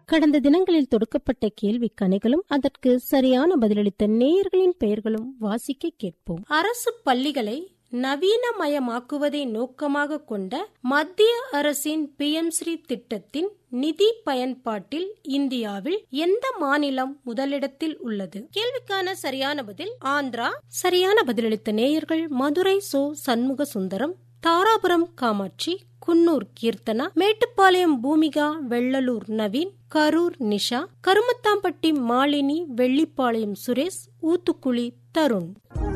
கடந்த தினங்களில் தொடுக்கப்பட்ட கேள்வி கணைகளும் அதற்கு சரியான பதிலளித்த நேயர்களின் பெயர்களும் வாசிக்க கேட்போம் அரசு பள்ளிகளை நவீனமயமாக்குவதை நோக்கமாக கொண்ட மத்திய அரசின் பி எம் ஸ்ரீ திட்டத்தின் நிதி பயன்பாட்டில் இந்தியாவில் எந்த மாநிலம் முதலிடத்தில் உள்ளது கேள்விக்கான சரியான பதில் ஆந்திரா சரியான பதிலளித்த நேயர்கள் மதுரை சோ சண்முக சுந்தரம் தாராபுரம் காமாட்சி குன்னூர் கீர்த்தனா மேட்டுப்பாளையம் பூமிகா வெள்ளலூர் நவீன் கரூர் நிஷா கருமத்தாம்பட்டி மாலினி வெள்ளிப்பாளையம் சுரேஷ் ஊத்துக்குழி தருண்